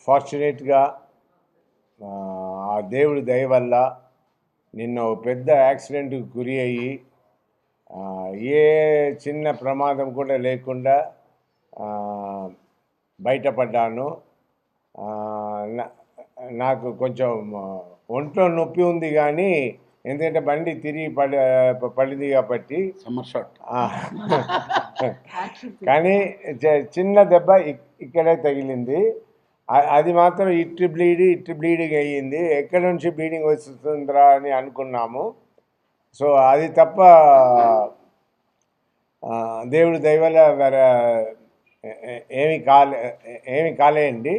ఫార్చునేట్గా ఆ దేవుడి దయ వల్ల నిన్న ఓ పెద్ద యాక్సిడెంట్కి గురి అయ్యి ఆ, ఏ చిన్న ప్రమాదం కూడా లేకుండా ఆ, బయటపడ్డాను ఆ, నా- నాకు కొంచెం ఆ, ఒంట్లో నొప్పి ఉంది కానీ ఎందుకంటే బండి తిరిగి పడి పడింది కాబట్టి సమ్మర్ షాట్ ఆ, కానీ చ- చిన్న దెబ్బ ఇక్- ఇక్కడే తగిలింది అ- అది మాత్రం ఇటు బ్లీడ్ ఇటు బ్లీడింగ్ అయ్యింది ఎక్కడి నుంచి బ్లీడింగ్ వస్తుందిరా అని అనుకున్నాము సో అది తప్ప ఆ, దేవుడి దయవల్ల వేరే ఏ- ఏ- ఏమి కాలే ఏ- ఏమి కాలేయండి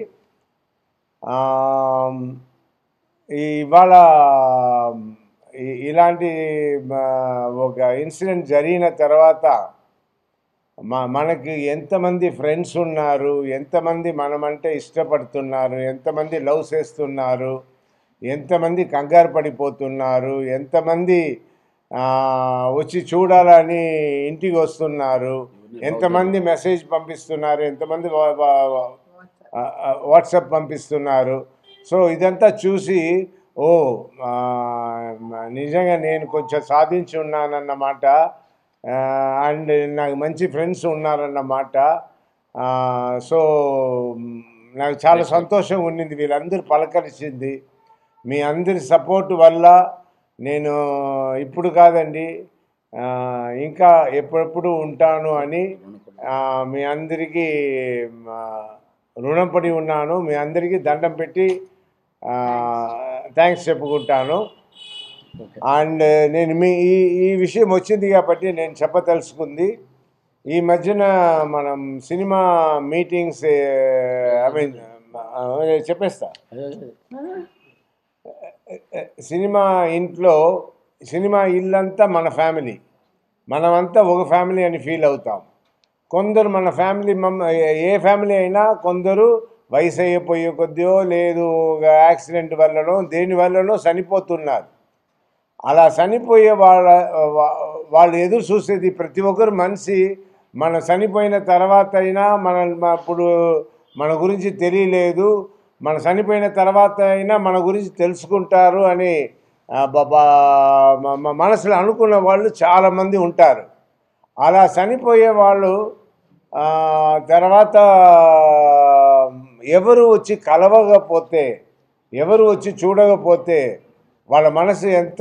ఆమ్, ఈ ఇవాళ ఈ- ఇలాంటి ఆ, ఒక ఇన్సిడెంట్ జరిగిన తర్వాత మా మనకి ఎంతమంది ఫ్రెండ్స్ ఉన్నారు ఎంతమంది మనమంటే ఇష్టపడుతున్నారు ఎంతమంది లవ్ చేస్తున్నారు ఎంతమంది కంగారు పడిపోతున్నారు ఎంతమంది ఆ, వచ్చి చూడాలని ఇంటికి వస్తున్నారు ఎంతమంది మెసేజ్ పంపిస్తున్నారు ఎంతమంది వా- వా- వా- ఆ, ఆ, వాట్సాప్ పంపిస్తున్నారు సో ఇదంతా చూసి ఓ ఆ, నిజంగా నేను కొంచెం సాధించి ఉన్నానన్నమాట అండ్ నాకు మంచి ఫ్రెండ్స్ ఉన్నారన్నమాట ఆ, సో మ్, నాకు చాలా సంతోషం ఉండింది వీళ్ళందరూ పలకరించింది మీ అందరి సపోర్ట్ వల్ల నేను ఇప్పుడు కాదండి ఆ, ఇంకా ఎప్పుడెప్పుడు ఉంటాను అని ఆ, మీ అందరికీ ఆ, రుణపడి ఉన్నాను మీ అందరికీ దండం పెట్టి థ్యాంక్స్ చెప్పుకుంటాను ఓకే అండ్ నేను మీ ఈ ఈ విషయం వచ్చింది కాబట్టి నేను చెప్పదలుచుకుంది ఈ మధ్యన మనం సినిమా మీటింగ్స్ ఐ మీన్ చెప్పేస్తా అదే అదే. సినిమా ఇంట్లో సినిమా ఇల్లంతా మన ఫ్యామిలీ మనమంతా ఒక ఫ్యామిలీ అని ఫీల్ అవుతాం కొందరు మన ఫ్యామిలీ మమ్ ఏ ఫ్యామిలీ అయినా కొందరు వయసు అయిపోయే కొద్దియో లేదు ఒక యాక్సిడెంట్ వల్లనో దేని వల్లనో చనిపోతున్నారు అలా చనిపోయే వాళ్ళ వా- వాళ్ళు ఎదురు చూసేది ప్రతి ఒక్కరు మనిషి మన చనిపోయిన తర్వాత అయినా మన మ- ఇప్పుడు మన గురించి తెలియలేదు మన చనిపోయిన తర్వాత అయినా మన గురించి తెలుసుకుంటారు అని ఆ, బ- బ- మ- మ- మనసులో అనుకున్న వాళ్ళు చాలామంది ఉంటారు అలా చనిపోయే వాళ్ళు ఆ, తర్వాత ఎవరు వచ్చి కలవకపోతే ఎవరు వచ్చి చూడకపోతే వాళ్ళ మనసు ఎంత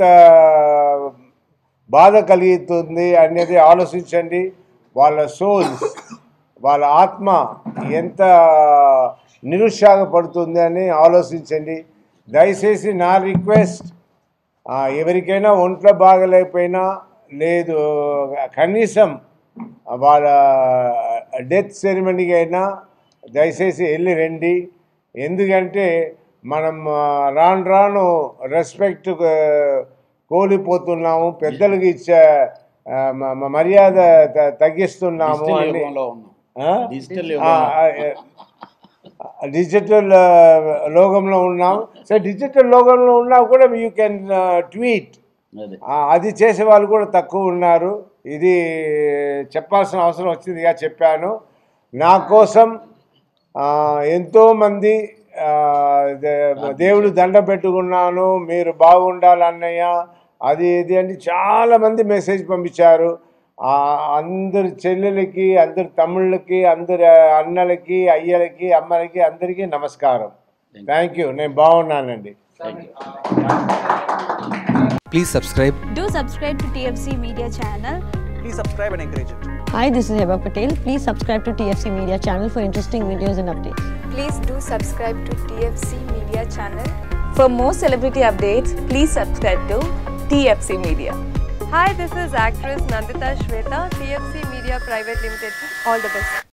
బాధ కలుగుతుంది అనేది ఆలోచించండి వాళ్ళ సోల్స్ వాళ్ళ ఆత్మ ఎంత నిరుత్సాహపడుతుంది అని ఆలోచించండి దయచేసి నా రిక్వెస్ట్ ఆ, ఎవరికైనా ఒంట్లో బాగలేకపోయినా లేదు కనీసం వాళ్ళ డెత్ సెరమనీకి అయినా దయచేసి వెళ్ళి రండి ఎందుకంటే మనం ఆ, రాను రాను రెస్పెక్ట్ కోల్పోతున్నాము పెద్దలకు ఇచ్చే ఆ, మ- మ- మర్యాద త- తగ్గిస్తున్నాము డిజిటల్ అని యుగంలో ఉన్నాం ఆ? డిజిటల్ ఆ, యుగంలో ఆ, డిజిటల్ ఆ, లోకంలో ఉన్నాం సో డిజిటల్ లోకంలో ఉన్నా కూడా యూ కెన్ ట్వీట్ అదే అది చేసే వాళ్ళు కూడా తక్కువ ఉన్నారు ఇది చెప్పాల్సిన అవసరం వచ్చిందిగా చెప్పాను నా కోసం ఆ, ఎంతోమంది ఆ, దే- దేవుడు దండ పెట్టుకున్నాను మీరు బాగుండాలి అన్నయ్య అది ఇది అని చాలామంది మెసేజ్ పంపించారు ఆ, అందరి చెల్లెలకి అందరి తమ్ముళ్ళకి అందరి అన్నలకి అయ్యలకి అమ్మలకి అందరికీ నమస్కారం థ్యాంక్ యూ నేను బాగున్నానండి thank you Please subscribe. Do subscribe to TFC Media channel. Please subscribe and encourage it. Hi, this is Heba Patel. Please subscribe to TFC Media channel for interesting videos and updates. Please do subscribe to TFC Media channel. For more celebrity updates, please subscribe to TFC Media. Hi, this is actress Nandita Shweta, TFC Media Private Limited. All the best.